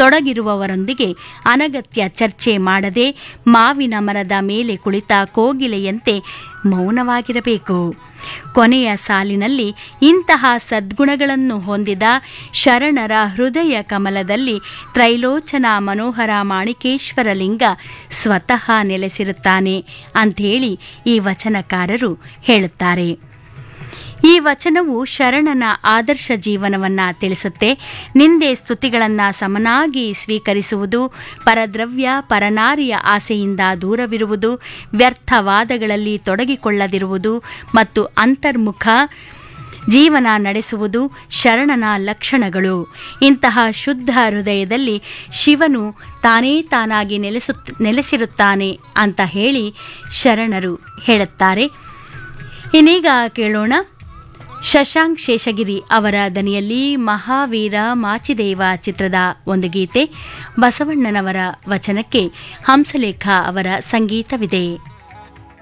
ತೊಡಗಿರುವವರೊಂದಿಗೆ ಅನಗತ್ಯ ಚರ್ಚೆ ಮಾಡದೆ ಮಾವಿನ ಮರದ ಮೇಲೆ ಕುಳಿತ ಕೋಗಿಲೆಯಂತೆ ಮೌನವಾಗಿರಬೇಕು ಕೊನೆಯ ಸಾಲಿನಲ್ಲಿ ಇಂತಹ ಸದ್ಗುಣಗಳನ್ನು ಹೊಂದಿದ ಶರಣರ ಹೃದಯ ಕಮಲದಲ್ಲಿ ತ್ರೈಲೋಚನ ಮನೋಹರ ಮಾಣಿಕೇಶ್ವರ ಲಿಂಗ ಸ್ವತಃ ನೆಲೆಸಿರುತ್ತಾನೆ ಅಂಥೇಳಿ ಈ ವಚನಕಾರರು ಹೇಳುತ್ತಾರೆ ಈ ವಚನವು ಶರಣನ ಆದರ್ಶ ಜೀವನವನ್ನ ತಿಳಿಸುತ್ತೆ ನಿಂದೆ ಸ್ತುತಿಗಳನ್ನು ಸಮನಾಗಿ ಸ್ವೀಕರಿಸುವುದು ಪರದ್ರವ್ಯ ಪರನಾರಿಯ ಆಸೆಯಿಂದ ದೂರವಿರುವುದು ವ್ಯರ್ಥವಾದಗಳಲ್ಲಿ ತೊಡಗಿಕೊಳ್ಳದಿರುವುದು ಮತ್ತು ಅಂತರ್ಮುಖ ಜೀವನ ನಡೆಸುವುದು ಶರಣನ ಲಕ್ಷಣಗಳು ಇಂತಹ ಶುದ್ಧ ಹೃದಯದಲ್ಲಿ ಶಿವನು ತಾನೇ ತಾನಾಗಿ ನೆಲೆಸುತ್ ನೆಲೆಸಿರುತ್ತಾನೆ ಅಂತ ಹೇಳಿ ಶರಣರು ಹೇಳುತ್ತಾರೆ ಇನ್ನೀಗ ಕೇಳೋಣ ಶಶಾಂಕ್ ಶೇಷಗಿರಿ ಅವರ ದನಿಯಲ್ಲಿ ಮಹಾವೀರ ಮಾಚಿದೇವ ಚಿತ್ರದ ಒಂದು ಗೀತೆ ಬಸವಣ್ಣನವರ ವಚನಕ್ಕೆ ಹಂಸಲೇಖ ಅವರ ಸಂಗೀತವಿದೆ